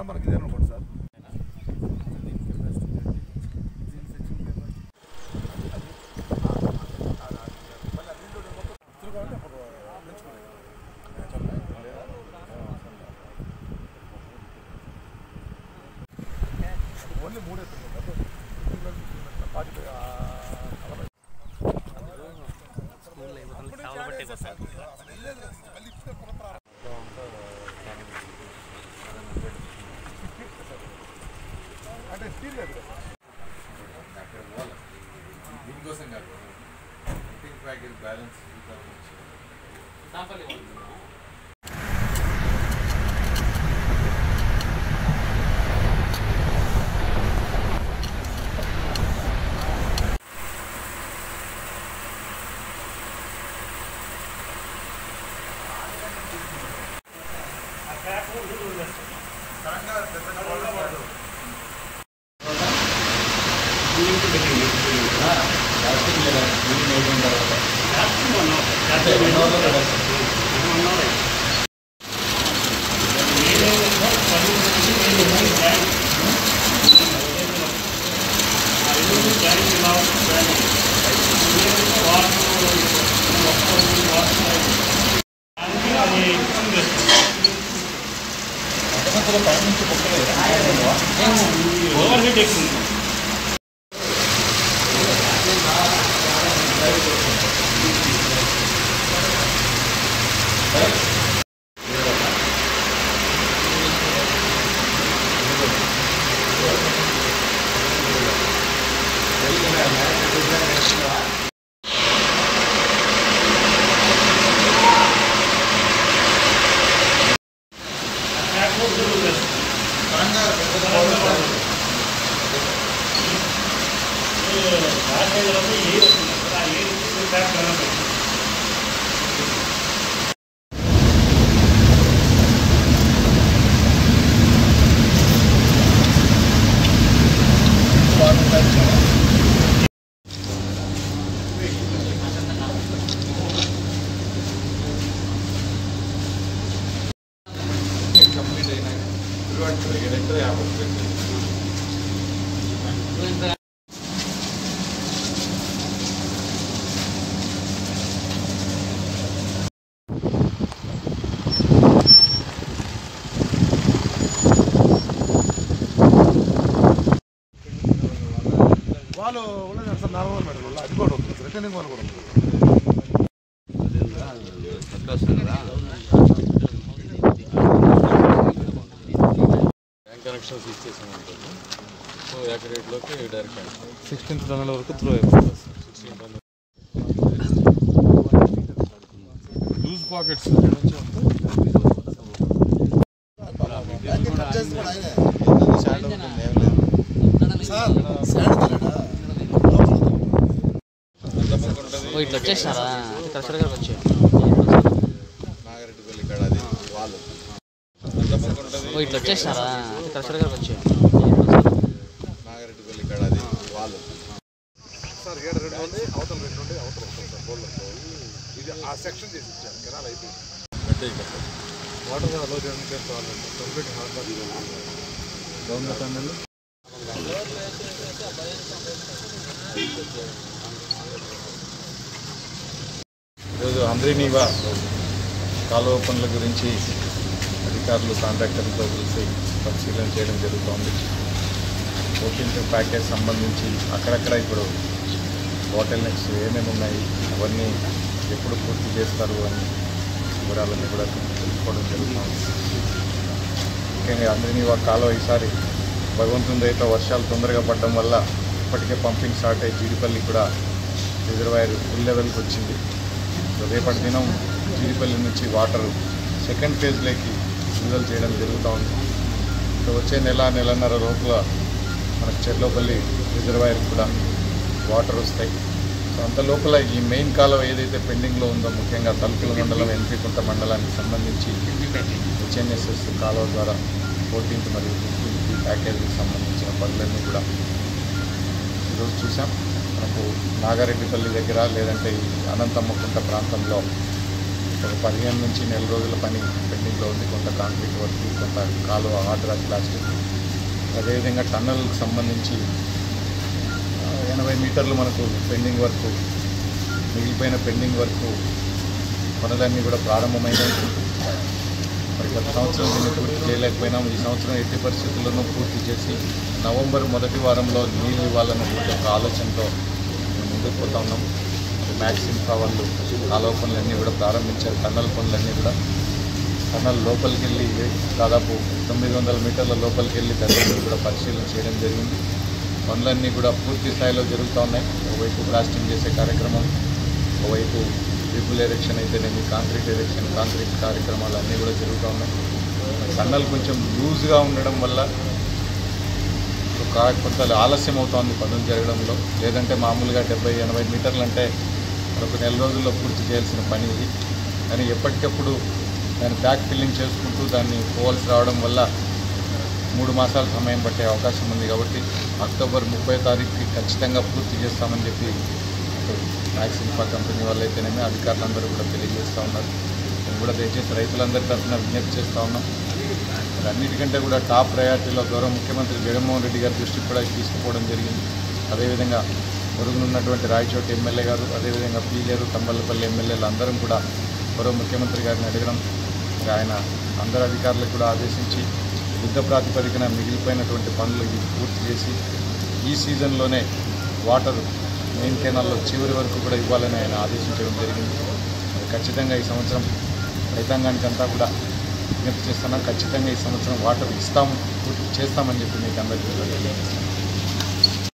మనకి ఇదే అనుకోండి సార్ ఓన్లీ మూడే అంటే స్టీల్ లేదు కదా అక్కడ పోవాలి దీనికోసం కాదు టిఫిన్ ప్యాకెట్ బ్యాలెన్స్ కంప్లీట్ అయినాక తిరువాడు ఎక్కడ యాభై వాళ్ళు ఉన్నది సార్ నార్మల్ మేడం వాళ్ళు అది కూడా ఉంటుంది సార్ రిటర్నింగ్ వాళ్ళు కూడా ఉంటుంది బ్యాంక్ కనెక్షన్స్ ఇచ్చేసాం ఉంటుంది సో రేట్లోకి డైరెక్ట్ కనెక్షన్ సిక్స్టీన్త్ టన్నల్ వరకు త్రూ అయిపోతుంది సిక్స్టీన్ లూజ్ పాకెట్స్ నుంచి ఓ ఇట్లా వచ్చేసినారా ఇక్కడ దగ్గరకు వచ్చి నాగరెడ్డిపల్లి కాడ అది వాళ్ళు ఓ ఇట్లా వచ్చేసినారా ఇక్కడ దగ్గరకు వచ్చి నాగరెడ్డిపల్లి కాడ అది వాళ్ళు సార్ ఏడు రెండు ఉంది అవతల రెండు ఉంది అవతల వస్తుంది సార్ బోర్డులతో ఇది ఆ సెక్షన్ చేసి ఇచ్చారు కెనాల్ అయిపోయింది అంటే ఇక్కడ వాటర్ అలో చేయడం చేసుకోవాలంటే కంప్లీట్ హార్డ్ గవర్నమెంట్ టన్నల్ ఈరోజు అంద్రినీవా కాలువ పనుల గురించి అధికారులు కాంట్రాక్టర్లతో కలిసి పరిశీలన చేయడం జరుగుతోంది ఫోర్టీన్త్ ప్యాకేజ్ సంబంధించి అక్కడక్కడ ఇప్పుడు బాటిల్ నెక్స్ ఏమేమి ఉన్నాయి అవన్నీ ఎప్పుడు పూర్తి చేస్తారు అని వివరాలన్నీ కూడా తెలుసుకోవడం జరుగుతుంది ముఖ్యంగా అంద్రినీవా కాలువ ఈసారి భగవంతుని దయతో వర్షాలు తొందరగా పడడం వల్ల ఇప్పటికే పంపింగ్ స్టార్ట్ అయ్యి జీడిపల్లి కూడా రిజర్వాయర్ ఫుల్ లెవెల్కి వచ్చింది సో రేపటి దినం జీడిపల్లి నుంచి వాటర్ సెకండ్ ఫేజ్లోకి విడుదల చేయడం జరుగుతూ ఉంది సో వచ్చే నెల నెలన్నర లోపల మనకు చెర్లోపల్లి రిజర్వాయర్ కూడా వాటర్ వస్తాయి సో అంత లోపల ఈ మెయిన్ కాలువ ఏదైతే పెండింగ్లో ఉందో ముఖ్యంగా తలుపుల మండలం ఎన్పికుంట మండలానికి సంబంధించి హెచ్ఎన్ఎస్ఎస్ కాలువ ద్వారా ఫోర్టీన్త్ మరియు ఫిఫ్టీన్త్ ప్యాకేజీకి సంబంధించిన పనులన్నీ కూడా ఈరోజు చూసాం మనకు నాగారెడ్డిపల్లి దగ్గర లేదంటే ఈ అనంతమ్మకుంట ప్రాంతంలో ఒక పదిహేను నుంచి నెల రోజుల పని పెండింగ్లో ఉంది కొంత కాంక్రీట్ వర్క్ కొంత కాలువ హార్డ్ రాక్ ప్లాస్టిక్ అదేవిధంగా టన్నల్కి సంబంధించి ఆ, ఎనభై మీటర్లు మనకు పెండింగ్ వర్క్ మిగిలిపోయిన పెండింగ్ వర్క్ పనులన్నీ కూడా ప్రారంభమైనాయి మరి గత సంవత్సరం దీన్ని పూర్తి చేయలేకపోయినాం ఈ సంవత్సరం ఎట్టి పరిస్థితుల్లోనూ పూర్తి చేసి నవంబర్ మొదటి వారంలో నీళ్ళు ఇవ్వాలనే ఒక ఆలోచనతో మేము ముందుకు పోతా ఉన్నాం మ్యాక్స్ ఇన్ఫ్రా వాళ్ళు కాలువ పనులన్నీ కూడా ప్రారంభించారు టన్నల్ పనులన్నీ కూడా టన్నల్ లోపలికి వెళ్ళి దాదాపు తొమ్మిది వందల మీటర్ల లోపలికి వెళ్ళి దగ్గర కూడా పరిశీలన చేయడం జరిగింది పనులన్నీ కూడా పూర్తి స్థాయిలో జరుగుతూ ఉన్నాయి ఒకవైపు బ్లాస్టింగ్ చేసే కార్యక్రమం ఒకవైపు ట్రిపుల్ ఎరెక్షన్ అయితేనేమి కాంక్రీట్ ఎరెక్షన్ కాంక్రీట్ కార్యక్రమాలు అన్నీ కూడా జరుగుతూ ఉన్నాయి టన్నల్ కొంచెం లూజ్గా ఉండడం వల్ల ఒక కొంత ఆలస్యం అవుతోంది పనులు జరగడంలో లేదంటే మామూలుగా డెబ్బై ఎనభై మీటర్లు అంటే ఒక నెల రోజుల్లో పూర్తి చేయాల్సిన పని ఇది కానీ ఎప్పటికప్పుడు దాన్ని బ్యాక్ ఫిల్లింగ్ చేసుకుంటూ దాన్ని పోవాల్సి రావడం వల్ల మూడు మాసాల సమయం పట్టే అవకాశం ఉంది కాబట్టి అక్టోబర్ ముప్పై తారీఖుకి ఖచ్చితంగా పూర్తి చేస్తామని చెప్పి మ్యాక్స్ ఇన్ఫా కంపెనీ వాళ్ళు అయితేనేమి అధికారులందరూ కూడా తెలియజేస్తూ ఉన్నారు మేము కూడా దయచేసి రైతులందరి తరఫున విజ్ఞప్తి చేస్తూ ఉన్నాం మరి అన్నిటికంటే కూడా టాప్ ప్రయారిటీలో గౌరవ ముఖ్యమంత్రి జగన్మోహన్ రెడ్డి గారి దృష్టికి కూడా ఇది తీసుకుపోవడం జరిగింది అదేవిధంగా పొరుగునున్నటువంటి రాయచోటి ఎమ్మెల్యే గారు అదేవిధంగా పీలేరు తంబల్లపల్లి ఎమ్మెల్యేలు అందరం కూడా గౌరవ ముఖ్యమంత్రి గారిని అడగడం మరి ఆయన అందరు అధికారులకు కూడా ఆదేశించి యుద్ధ ప్రాతిపదికన మిగిలిపోయినటువంటి పనులు ఇది పూర్తి చేసి ఈ సీజన్లోనే వాటర్ మెయిన్ కెనాల్లో చివరి వరకు కూడా ఇవ్వాలని ఆయన ఆదేశించడం జరిగింది మరి ఖచ్చితంగా ఈ సంవత్సరం రైతాంగానికి అంతా కూడా విజ్ఞప్తి చేస్తున్నాం ఖచ్చితంగా ఈ సంవత్సరం వాటర్ ఇస్తాము పూర్తి చేస్తామని చెప్పి మీకు అందరికీ కూడా తెలియజేస్తున్నాను